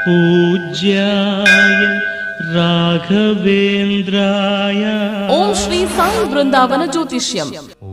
पूज्याय राघवेन्द्राय ಓಂ ಶ್ರೀ ಸಾಯಿ ಬೃಂದಾವನ ಜ್ಯೋತಿಷ್ಯಂ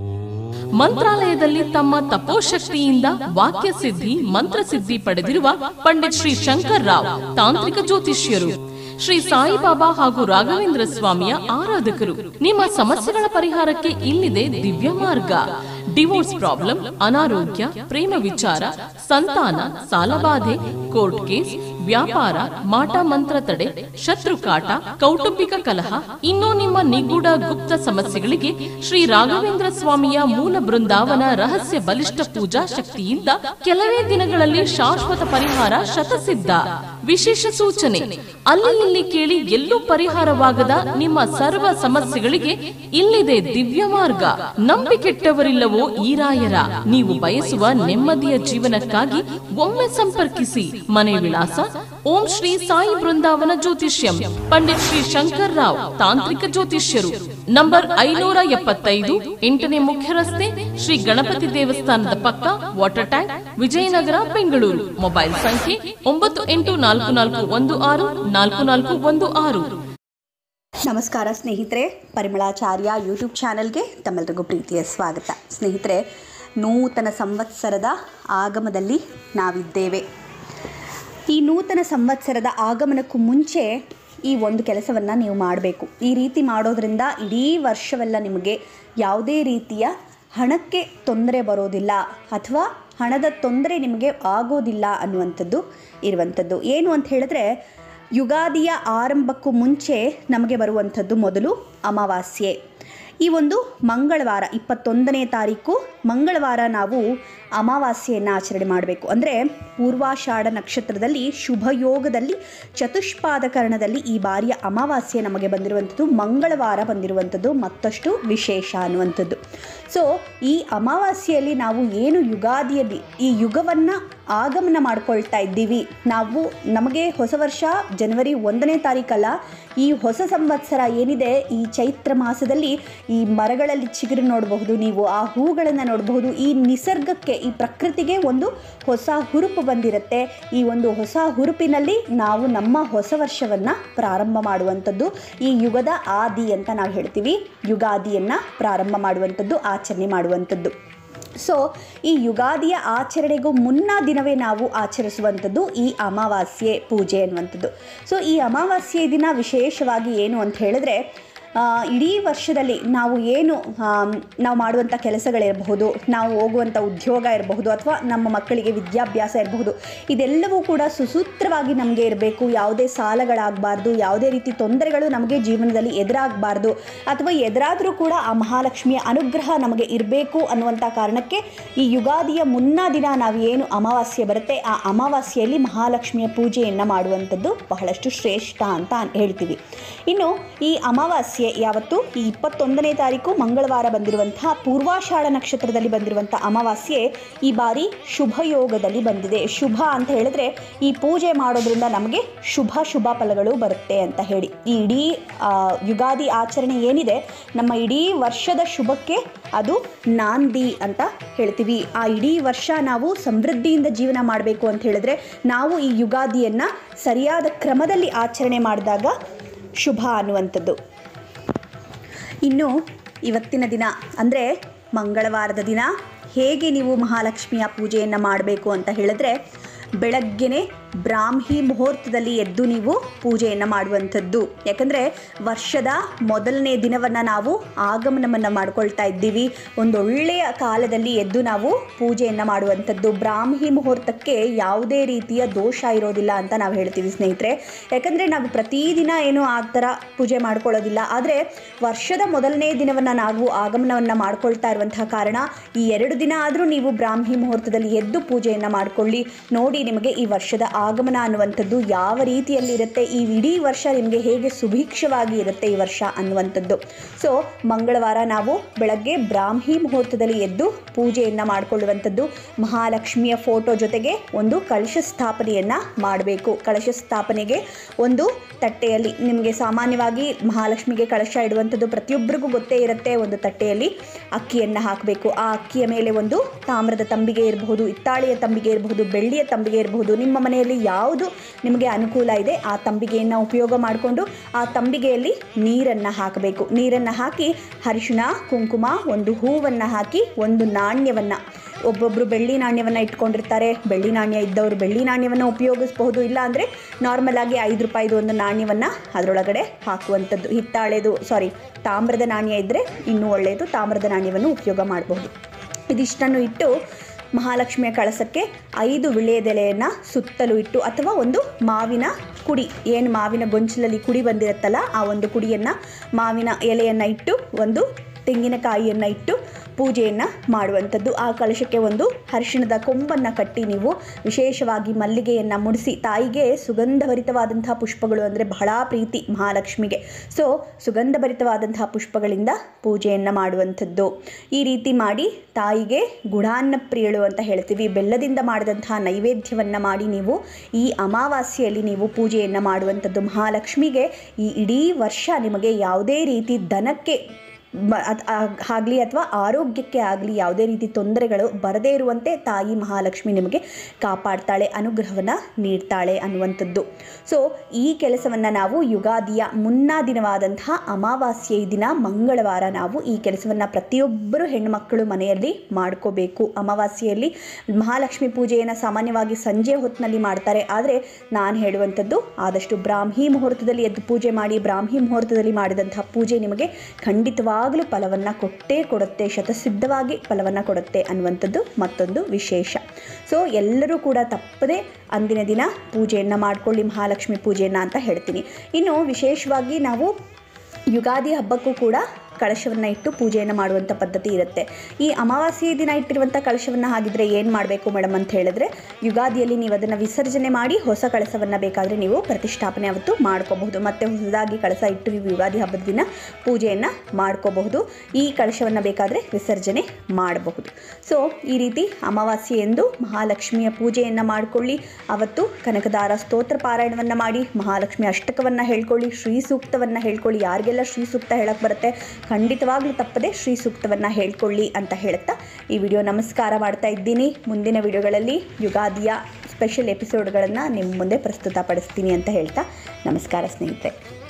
ಮಂತ್ರಾಲಯದಲ್ಲಿ ತಮ್ಮ ತಪೋಶಕ್ತಿಯಿಂದ ವಾಕ್ಯ ಸಿದ್ಧಿ ಮಂತ್ರಸಿದ್ಧಿ ಪಡೆದಿರುವ ಪಂಡಿತ್ ಶ್ರೀ ಶಂಕರ್ ರಾವ್ ತಾಂತ್ರಿಕ ಜ್ಯೋತಿಷ್ಯರು ಶ್ರೀ ಸಾಯಿಬಾಬಾ ಹಾಗೂ ರಾಘವೇಂದ್ರ ಸ್ವಾಮಿಯ ಆರಾಧಕರು ನಿಮ್ಮ ಸಮಸ್ಯೆಗಳ ಪರಿಹಾರಕ್ಕೆ ಇಲ್ಲಿದೆ ದಿವ್ಯ ಮಾರ್ಗ ಡಿವೋರ್ಸ್ ಪ್ರಾಬ್ಲಮ್ ಅನಾರೋಗ್ಯ ಪ್ರೇಮ ವಿಚಾರ ಸಂತಾನ ಸಾಲಬಾಧೆ ಕೋರ್ಟ್ ಕೇಸ್ ವ್ಯಾಪಾರ ಮಾಟ ಮಂತ್ರ ತಡೆ ಶತ್ರು ಕಾಟ ಕೌಟುಂಬಿಕ ಕಲಹ ಇನ್ನೂ ನಿಮ್ಮ ನಿಗೂಢ ಗುಪ್ತ ಸಮಸ್ಯೆಗಳಿಗೆ ಶ್ರೀ ರಾಘವೇಂದ್ರ ಸ್ವಾಮಿಯ ಮೂಲ ಬೃಂದಾವನ ರಹಸ್ಯ ಬಲಿಷ್ಠ ಪೂಜಾ ಶಕ್ತಿಯಿಂದ ಕೆಲವೇ ದಿನಗಳಲ್ಲಿ ಶಾಶ್ವತ ಪರಿಹಾರ ಶತಸಿದ್ಧ ವಿಶೇಷ ಸೂಚನೆ ಅಲ್ಲಿ ಇಲ್ಲಿ ಕೇಳಿ ಎಲ್ಲೂ ಪರಿಹಾರವಾಗದ ನಿಮ್ಮ ಸರ್ವ ಸಮಸ್ಯೆಗಳಿಗೆ ಇಲ್ಲಿದೆ ದಿವ್ಯ ಮಾರ್ಗ ನಂಬಿಕೆಟ್ಟವರಿಲ್ಲವೋ ಈ ರಾಯರ ನೀವು ಬಯಸುವ ನೆಮ್ಮದಿಯ ಜೀವನಕ್ಕಾಗಿ ಒಮ್ಮೆ ಸಂಪರ್ಕಿಸಿ ಮನೆ ವಿಳಾಸ ಓಂ ಶ್ರೀ ಸಾಯಿ ಬೃಂದಾವನ ಜ್ಯೋತಿಷ್ಯಂ ಪಂಡಿತ್ ಶ್ರೀ ಶಂಕರ್ ರಾವ್ ತಾಂತ್ರಿಕ ಜ್ಯೋತಿಷ್ಯರು ನಂಬರ್ ಐನೂರ ಎಪ್ಪತ್ತೈದು ಎಂಟನೇ ಮುಖ್ಯ ರಸ್ತೆ ಶ್ರೀ ಗಣಪತಿ ದೇವಸ್ಥಾನದ ಪಕ್ಕ water tank Vijayanagar Bengaluru mobile ಸಂಖ್ಯೆ ಒಂಬತ್ತು ಎಂಟು ನಾಲ್ಕು ನಾಲ್ಕು ಒಂದು ಆರು ನಾಲ್ಕು ನಾಲ್ಕು ಒಂದು ಆರು ನಮಸ್ಕಾರ ಸ್ನೇಹಿತರೆ ಪರಿಮಳಾಚಾರ್ಯ ಯೂಟ್ಯೂಬ್ ಚಾನಲ್ಗೆ ತಮ್ಮೆಲ್ಲರಿಗೂ ಪ್ರೀತಿಯ ಸ್ವಾಗತ ಸ್ನೇಹಿತರೆ ನೂತನ ಸಂವತ್ಸರದ ಆಗಮದಲ್ಲಿ ನಾವಿದ್ದೇವೆ ಈ ನೂತನ ಸಂವತ್ಸರದ ಆಗಮನಕ್ಕೂ ಮುಂಚೆ ಈ ಒಂದು ಕೆಲಸವನ್ನು ನೀವು ಮಾಡಬೇಕು ಈ ರೀತಿ ಮಾಡೋದ್ರಿಂದ ಇಡೀ ವರ್ಷವೆಲ್ಲ ನಿಮಗೆ ಯಾವುದೇ ರೀತಿಯ ಹಣಕ್ಕೆ ತೊಂದರೆ ಬರೋದಿಲ್ಲ ಅಥವಾ ಹಣದ ತೊಂದರೆ ನಿಮಗೆ ಆಗೋದಿಲ್ಲ ಅನ್ನುವಂಥದ್ದು ಇರುವಂಥದ್ದು ಏನು ಅಂತ ಹೇಳಿದ್ರೆ ಯುಗಾದಿಯ ಆರಂಭಕ್ಕೂ ಮುಂಚೆ ನಮಗೆ ಬರುವಂಥದ್ದು ಮೊದಲು ಅಮಾವಾಸ್ಯೆ ಈ ಒಂದು ಮಂಗಳವಾರ ಇಪ್ಪತ್ತೊಂದನೇ ತಾರೀಕು ಮಂಗಳವಾರ ನಾವು ಅಮಾವಾಸ್ಯೆಯನ್ನು ಆಚರಣೆ ಮಾಡಬೇಕು ಅಂದರೆ ಪೂರ್ವಾಷಾಢ ನಕ್ಷತ್ರದಲ್ಲಿ ಶುಭ ಯೋಗದಲ್ಲಿ ಚತುಷ್ಪಾದಕರಣದಲ್ಲಿ ಈ ಬಾರಿಯ ಅಮಾವಾಸ್ಯೆ ನಮಗೆ ಬಂದಿರುವಂಥದ್ದು ಮಂಗಳವಾರ ಬಂದಿರುವಂಥದ್ದು ಮತ್ತಷ್ಟು ವಿಶೇಷ ಅನ್ನುವಂಥದ್ದು ಸೊ ಈ ಅಮಾವಾಸ್ಯೆಯಲ್ಲಿ ನಾವು ಏನು ಯುಗಾದಿಯಲ್ಲಿ ಈ ಯುಗವನ್ನು ಆಗಮನ ಮಾಡ್ಕೊಳ್ತಾ ಇದ್ದೀವಿ ನಾವು ನಮಗೆ ಹೊಸ ವರ್ಷ ಜನವರಿ ಒಂದನೇ ತಾರೀಕಲ್ಲ ಈ ಹೊಸ ಸಂವತ್ಸರ ಏನಿದೆ ಈ ಚೈತ್ರ ಮಾಸದಲ್ಲಿ ಈ ಮರಗಳಲ್ಲಿ ಚಿಗುರು ನೋಡಬಹುದು ನೀವು ಆ ಹೂಗಳನ್ನು ನೋಡಬಹುದು ಈ ನಿಸರ್ಗಕ್ಕೆ ಈ ಪ್ರಕೃತಿಗೆ ಒಂದು ಹೊಸ ಹುರುಪು ಬಂದಿರುತ್ತೆ ಈ ಒಂದು ಹೊಸ ಹುರುಪಿನಲ್ಲಿ ನಾವು ನಮ್ಮ ಹೊಸ ವರ್ಷವನ್ನು ಪ್ರಾರಂಭ ಮಾಡುವಂಥದ್ದು ಈ ಯುಗದ ಆದಿ ಅಂತ ನಾವು ಹೇಳ್ತೀವಿ ಯುಗಾದಿಯನ್ನು ಪ್ರಾರಂಭ ಮಾಡುವಂಥದ್ದು ಆಚರಣೆ ಮಾಡುವಂಥದ್ದು ಸೊ ಈ ಯುಗಾದಿಯ ಆಚರಣೆಗೂ ಮುನ್ನ ದಿನವೇ ನಾವು ಆಚರಿಸುವಂಥದ್ದು ಈ ಅಮಾವಾಸ್ಯೆ ಪೂಜೆ ಅನ್ನುವಂಥದ್ದು ಸೊ ಈ ಅಮಾವಾಸ್ಯೆ ದಿನ ವಿಶೇಷವಾಗಿ ಏನು ಅಂತ ಹೇಳಿದ್ರೆ ಆ, ಇಡೀ ವರ್ಷದಲ್ಲಿ ನಾವು ಏನು ಆಮ್, ನಾವು ಮಾಡುವಂಥ ಕೆಲಸಗಳಿರಬಹುದು ನಾವು ಹೋಗುವಂಥ ಉದ್ಯೋಗ ಇರಬಹುದು ಅಥವಾ ನಮ್ಮ ಮಕ್ಕಳಿಗೆ ವಿದ್ಯಾಭ್ಯಾಸ ಇರಬಹುದು ಇದೆಲ್ಲವೂ ಕೂಡ ಸುಸೂತ್ರವಾಗಿ ನಮಗೆ ಇರಬೇಕು ಯಾವುದೇ ಸಾಲಗಳಾಗಬಾರ್ದು ಯಾವುದೇ ರೀತಿ ತೊಂದರೆಗಳು ನಮಗೆ ಜೀವನದಲ್ಲಿ ಎದುರಾಗಬಾರ್ದು ಅಥವಾ ಎದುರಾದರೂ ಕೂಡ ಆ ಮಹಾಲಕ್ಷ್ಮಿಯ ಅನುಗ್ರಹ ನಮಗೆ ಇರಬೇಕು ಅನ್ನುವಂಥ ಕಾರಣಕ್ಕೆ ಈ ಯುಗಾದಿಯ ಮುನ್ನ ದಿನ ನಾವು ಏನು ಅಮಾವಾಸ್ಯೆ ಬರುತ್ತೆ ಆ ಅಮಾವಾಸ್ಯೆಯಲ್ಲಿ ಮಹಾಲಕ್ಷ್ಮಿಯ ಪೂಜೆಯನ್ನು ಮಾಡುವಂಥದ್ದು ಬಹಳಷ್ಟು ಶ್ರೇಷ್ಠ ಅಂತ ಹೇಳ್ತೀವಿ ಇನ್ನು ಈ ಅಮಾವಾಸ್ಯೆ ಯಾವತ್ತು ಈ ಇಪ್ಪತ್ತೊಂದನೇ ತಾರೀಕು ಮಂಗಳವಾರ ಬಂದಿರುವಂತಹ ಪೂರ್ವಾಷಾಢ ನಕ್ಷತ್ರದಲ್ಲಿ ಬಂದಿರುವಂಥ ಅಮಾವಾಸ್ಯೆ ಈ ಬಾರಿ ಶುಭ ಯೋಗದಲ್ಲಿ ಬಂದಿದೆ ಶುಭ ಅಂತ ಹೇಳಿದ್ರೆ ಈ ಪೂಜೆ ಮಾಡೋದ್ರಿಂದ ನಮಗೆ ಶುಭ ಶುಭ ಫಲಗಳು ಬರುತ್ತೆ ಅಂತ ಹೇಳಿ ಈ ಇಡೀ ಆ, ಯುಗಾದಿ ಆಚರಣೆ ಏನಿದೆ ನಮ್ಮ ಇಡೀ ವರ್ಷದ ಶುಭಕ್ಕೆ ಅದು ನಾಂದಿ ಅಂತ ಹೇಳ್ತೀವಿ ಆ ಇಡೀ ವರ್ಷ ನಾವು ಸಮೃದ್ಧಿಯಿಂದ ಜೀವನ ಮಾಡಬೇಕು ಅಂತ ಹೇಳಿದ್ರೆ ನಾವು ಈ ಯುಗಾದಿಯನ್ನು ಸರಿಯಾದ ಕ್ರಮದಲ್ಲಿ ಆಚರಣೆ ಮಾಡಿದಾಗ ಶುಭ ಅನ್ನುವಂಥದ್ದು ಇನ್ನು ಇವತ್ತಿನ ದಿನ ಅಂದರೆ ಮಂಗಳವಾರದ ದಿನ ಹೇಗೆ ನೀವು ಮಹಾಲಕ್ಷ್ಮಿಯ ಪೂಜೆಯನ್ನು ಮಾಡಬೇಕು ಅಂತ ಹೇಳಿದ್ರೆ ಬೆಳಗ್ಗೆನೆ ಬ್ರಾಹ್ಮಿ ಮುಹೂರ್ತದಲ್ಲಿ ಎದ್ದು ನೀವು ಪೂಜೆಯನ್ನು ಮಾಡುವಂಥದ್ದು ಯಾಕಂದರೆ ವರ್ಷದ ಮೊದಲನೇ ದಿನವನ್ನು ನಾವು ಆಗಮನವನ್ನು ಮಾಡ್ಕೊಳ್ತಾ ಇದ್ದೀವಿ ಒಂದೊಳ್ಳೆಯ ಕಾಲದಲ್ಲಿ ಎದ್ದು ನಾವು ಪೂಜೆಯನ್ನು ಮಾಡುವಂಥದ್ದು ಬ್ರಾಹ್ಮಿ ಮುಹೂರ್ತಕ್ಕೆ ಯಾವುದೇ ರೀತಿಯ ದೋಷ ಇರೋದಿಲ್ಲ ಅಂತ ನಾವು ಹೇಳ್ತೀವಿ ಸ್ನೇಹಿತರೆ ಯಾಕಂದರೆ ನಾವು ಪ್ರತಿದಿನ ಏನು ಆ ಥರ ಪೂಜೆ ಮಾಡ್ಕೊಳ್ಳೋದಿಲ್ಲ ಆದರೆ ವರ್ಷದ ಮೊದಲನೇ ದಿನವನ್ನು ನಾವು ಆಗಮನವನ್ನು ಮಾಡ್ಕೊಳ್ತಾ ಇರುವಂತಹ ಕಾರಣ ಈ ಎರಡು ದಿನ ಆದರೂ ನೀವು ಬ್ರಾಹ್ಮಿ ಮುಹೂರ್ತದಲ್ಲಿ ಎದ್ದು ಪೂಜೆಯನ್ನು ಮಾಡಿಕೊಳ್ಳಿ ನೋಡಿ ನಿಮಗೆ ಈ ವರ್ಷದ ಆಗಮನ ಅನ್ನುವಂಥದ್ದು ಯಾವ ರೀತಿಯಲ್ಲಿ ಇರುತ್ತೆ ಈ ಇಡೀ ವರ್ಷ ನಿಮಗೆ ಹೇಗೆ ಸುಭಿಕ್ಷವಾಗಿ ಇರುತ್ತೆ ಈ ವರ್ಷ ಅನ್ನುವಂಥದ್ದು ಸೊ ಮಂಗಳವಾರ ನಾವು ಬೆಳಗ್ಗೆ ಬ್ರಾಹ್ಮಿ ಮುಹೂರ್ತದಲ್ಲಿ ಎದ್ದು ಪೂಜೆಯನ್ನು ಮಾಡಿಕೊಳ್ಳುವಂಥದ್ದು ಮಹಾಲಕ್ಷ್ಮಿಯ ಫೋಟೋ ಜೊತೆಗೆ ಒಂದು ಕಳಶ ಸ್ಥಾಪನೆಯನ್ನು ಮಾಡಬೇಕು ಕಳಶ ಸ್ಥಾಪನೆಗೆ ಒಂದು ತಟ್ಟೆಯಲ್ಲಿ ನಿಮಗೆ ಸಾಮಾನ್ಯವಾಗಿ ಮಹಾಲಕ್ಷ್ಮಿಗೆ ಕಳಶ ಇಡುವಂಥದ್ದು ಪ್ರತಿಯೊಬ್ಬರಿಗೂ ಗೊತ್ತೇ ಇರುತ್ತೆ ಒಂದು ತಟ್ಟೆಯಲ್ಲಿ ಅಕ್ಕಿಯನ್ನು ಹಾಕಬೇಕು ಆ ಅಕ್ಕಿಯ ಮೇಲೆ ಒಂದು ತಾಮ್ರದ ತಂಬಿಗೆ ಇರಬಹುದು ಹಿತ್ತಾಳೆಯ ತಂಬಿಗೆ ಇರಬಹುದು ಬೆಳ್ಳಿಯ ತಂಬಿಗೆ ಇರಬಹುದು ನಿಮ್ಮ ಮನೆಯಲ್ಲಿ ಎರಡರಲ್ಲಿ ಯಾವುದು ನಿಮಗೆ ಅನುಕೂಲ ಇದೆ ಆ ತಂಬಿಗೆಯನ್ನು ಉಪಯೋಗ ಮಾಡಿಕೊಂಡು ಆ ತಂಬಿಗೆಯಲ್ಲಿ ನೀರನ್ನು ಹಾಕಬೇಕು ನೀರನ್ನು ಹಾಕಿ ಅರಿಶಿಣ ಕುಂಕುಮ ಒಂದು ಹೂವನ್ನು ಹಾಕಿ ಒಂದು ನಾಣ್ಯವನ್ನು ಒಬ್ಬೊಬ್ಬರು ಬೆಳ್ಳಿ ನಾಣ್ಯವನ್ನು ಇಟ್ಕೊಂಡಿರ್ತಾರೆ ಬೆಳ್ಳಿ ನಾಣ್ಯ ಇದ್ದವರು ಬೆಳ್ಳಿ ನಾಣ್ಯವನ್ನು ಉಪಯೋಗಿಸಬಹುದು ಇಲ್ಲ ಅಂದರೆ ನಾರ್ಮಲ್ ಆಗಿ ಐದು ರೂಪಾಯಿದು ಒಂದು ನಾಣ್ಯವನ್ನು ಅದರೊಳಗಡೆ ಹಾಕುವಂಥದ್ದು ಹಿತ್ತಾಳೆದು ಸಾರಿ ತಾಮ್ರದ ನಾಣ್ಯ ಇದ್ದರೆ ಇನ್ನೂ ಒಳ್ಳೆಯದು ತಾಮ್ರದ ನಾಣ್ಯವನ್ನು ಉಪಯೋಗ ಮಾಡಬಹುದು ಇದಿಷ್ಟನ್ನು ಇಟ್ಟು ಮಹಾಲಕ್ಷ್ಮಿಯ ಕಳಸಕ್ಕೆ ಐದು ವಿಳೆಯದೆಲೆಯನ್ನು ಸುತ್ತಲೂ ಇಟ್ಟು ಅಥವಾ ಒಂದು ಮಾವಿನ ಕುಡಿ ಏನು ಮಾವಿನ ಗೊಂಚಲಲ್ಲಿ ಕುಡಿ ಬಂದಿರುತ್ತಲ್ಲ ಆ ಒಂದು ಕುಡಿಯನ್ನು ಮಾವಿನ ಎಲೆಯನ್ನು ಇಟ್ಟು ಒಂದು ತೆಂಗಿನಕಾಯಿಯನ್ನು ಇಟ್ಟು ಪೂಜೆಯನ್ನು ಮಾಡುವಂಥದ್ದು ಆ ಕಲಶಕ್ಕೆ ಒಂದು ಅರಿಶಿಣದ ಕೊಂಬನ್ನು ಕಟ್ಟಿ ನೀವು ವಿಶೇಷವಾಗಿ ಮಲ್ಲಿಗೆಯನ್ನು ಮುಡಿಸಿ ತಾಯಿಗೆ ಸುಗಂಧಭರಿತವಾದಂತಹ ಪುಷ್ಪಗಳು ಅಂದರೆ ಬಹಳ ಪ್ರೀತಿ ಮಹಾಲಕ್ಷ್ಮಿಗೆ ಸೊ ಸುಗಂಧಭರಿತವಾದಂತಹ ಪುಷ್ಪಗಳಿಂದ ಪೂಜೆಯನ್ನು ಮಾಡುವಂಥದ್ದು ಈ ರೀತಿ ಮಾಡಿ ತಾಯಿಗೆ ಗುಡಾನ್ನ ಪ್ರಿಯಳು ಅಂತ ಹೇಳ್ತೀವಿ ಬೆಲ್ಲದಿಂದ ಮಾಡಿದಂತಹ ನೈವೇದ್ಯವನ್ನು ಮಾಡಿ ನೀವು ಈ ಅಮಾವಾಸ್ಯೆಯಲ್ಲಿ ನೀವು ಪೂಜೆಯನ್ನು ಮಾಡುವಂಥದ್ದು ಮಹಾಲಕ್ಷ್ಮಿಗೆ ಈ ಇಡೀ ವರ್ಷ ನಿಮಗೆ ಯಾವುದೇ ರೀತಿ ದನಕ್ಕೆ ಆಗಲಿ ಅಥವಾ ಆರೋಗ್ಯಕ್ಕೆ ಆಗಲಿ ಯಾವುದೇ ರೀತಿ ತೊಂದರೆಗಳು ಬರದೇ ಇರುವಂತೆ ತಾಯಿ ಮಹಾಲಕ್ಷ್ಮಿ ನಿಮಗೆ ಕಾಪಾಡ್ತಾಳೆ ಅನುಗ್ರಹವನ್ನು ನೀಡ್ತಾಳೆ ಅನ್ನುವಂಥದ್ದು ಸೊ ಈ ಕೆಲಸವನ್ನು ನಾವು ಯುಗಾದಿಯ ಮುನ್ನಾ ದಿನವಾದಂತಹ ಅಮಾವಾಸ್ಯೆ ದಿನ ಮಂಗಳವಾರ ನಾವು ಈ ಕೆಲಸವನ್ನು ಪ್ರತಿಯೊಬ್ಬರು ಹೆಣ್ಣುಮಕ್ಕಳು ಮನೆಯಲ್ಲಿ ಮಾಡ್ಕೋಬೇಕು ಅಮಾವಾಸ್ಯೆಯಲ್ಲಿ ಮಹಾಲಕ್ಷ್ಮಿ ಪೂಜೆಯನ್ನು ಸಾಮಾನ್ಯವಾಗಿ ಸಂಜೆ ಹೊತ್ತಿನಲ್ಲಿ ಮಾಡ್ತಾರೆ ಆದರೆ ನಾನು ಹೇಳುವಂಥದ್ದು ಆದಷ್ಟು ಬ್ರಾಹ್ಮಿ ಮುಹೂರ್ತದಲ್ಲಿ ಎದ್ದು ಪೂಜೆ ಮಾಡಿ ಬ್ರಾಹ್ಮಿ ಮುಹೂರ್ತದಲ್ಲಿ ಮಾಡಿದಂತಹ ಪೂಜೆ ನಿಮಗೆ ಖಂಡಿತವಾಗಲೂ ಫಲವನ್ನು ಕೊಟ್ಟೇ ಕೊಡುತ್ತೆ ಶತಸಿದ್ಧವಾಗಿ ಫಲವನ್ನು ಕೊಡುತ್ತೆ ಅನ್ನುವಂಥದ್ದು ಮತ್ತೊಂದು ವಿಶೇಷ ಸೊ ಎಲ್ಲರೂ ಕೂಡ ತಪ್ಪದೆ ಅಂದಿನ ದಿನ ಪೂಜೆಯನ್ನು ಮಾಡಿಕೊಳ್ಳಿ ಮಹಾಲಕ್ಷ್ಮಿ ಪೂಜೆಯನ್ನು ಅಂತ ಹೇಳ್ತೀನಿ ಇನ್ನು ವಿಶೇಷವಾಗಿ ನಾವು ಯುಗಾದಿ ಹಬ್ಬಕ್ಕೂ ಕೂಡ ಕಳಶವನ್ನು ಇಟ್ಟು ಪೂಜೆಯನ್ನು ಮಾಡುವಂಥ ಪದ್ಧತಿ ಇರುತ್ತೆ ಈ ಅಮಾವಾಸ್ಯೆ ದಿನ ಇಟ್ಟಿರುವಂಥ ಕಳಶವನ್ನು ಹಾಗಿದ್ರೆ ಏನು ಮಾಡಬೇಕು ಮೇಡಮ್ ಅಂತ ಹೇಳಿದ್ರೆ ಯುಗಾದಿಯಲ್ಲಿ ನೀವು ಅದನ್ನು ವಿಸರ್ಜನೆ ಮಾಡಿ ಹೊಸ ಕಳಸವನ್ನು ಬೇಕಾದರೆ ನೀವು ಪ್ರತಿಷ್ಠಾಪನೆ ಅವತ್ತು ಮಾಡ್ಕೋಬಹುದು ಮತ್ತು ಹೊಸದಾಗಿ ಕಳಸ ಇಟ್ಟು ನೀವು ಯುಗಾದಿ ಹಬ್ಬದ ದಿನ ಪೂಜೆಯನ್ನು ಮಾಡ್ಕೋಬಹುದು ಈ ಕಳಶವನ್ನು ಬೇಕಾದರೆ ವಿಸರ್ಜನೆ ಮಾಡಬಹುದು ಸೊ ಈ ರೀತಿ ಅಮಾವಾಸ್ಯೆ ಎಂದು ಮಹಾಲಕ್ಷ್ಮಿಯ ಪೂಜೆಯನ್ನು ಮಾಡಿಕೊಳ್ಳಿ ಅವತ್ತು ಕನಕದಾರ ಸ್ತೋತ್ರ ಪಾರಾಯಣವನ್ನು ಮಾಡಿ ಮಹಾಲಕ್ಷ್ಮಿ ಅಷ್ಟಕವನ್ನು ಹೇಳ್ಕೊಳ್ಳಿ ಶ್ರೀ ಸೂಕ್ತವನ್ನು ಹೇಳ್ಕೊಳ್ಳಿ ಯಾರಿಗೆಲ್ಲ ಶ್ರೀ ಸೂಕ್ತ ಹೇಳಕ್ಕೆ ಬರುತ್ತೆ ಖಂಡಿತವಾಗ್ಲೂ ತಪ್ಪದೆ ಶ್ರೀ ಸೂಕ್ತವನ್ನು ಹೇಳ್ಕೊಳ್ಳಿ ಅಂತ ಹೇಳುತ್ತಾ ಈ ವಿಡಿಯೋ ನಮಸ್ಕಾರ ಮಾಡ್ತಾ ಇದ್ದೀನಿ ಮುಂದಿನ ವಿಡಿಯೋಗಳಲ್ಲಿ ಯುಗಾದಿಯ ಸ್ಪೆಷಲ್ ಎಪಿಸೋಡ್ಗಳನ್ನು ನಿಮ್ಮ ಮುಂದೆ ಪ್ರಸ್ತುತಪಡಿಸ್ತೀನಿ ಅಂತ ಹೇಳ್ತಾ ನಮಸ್ಕಾರ ಸ್ನೇಹಿತರೆ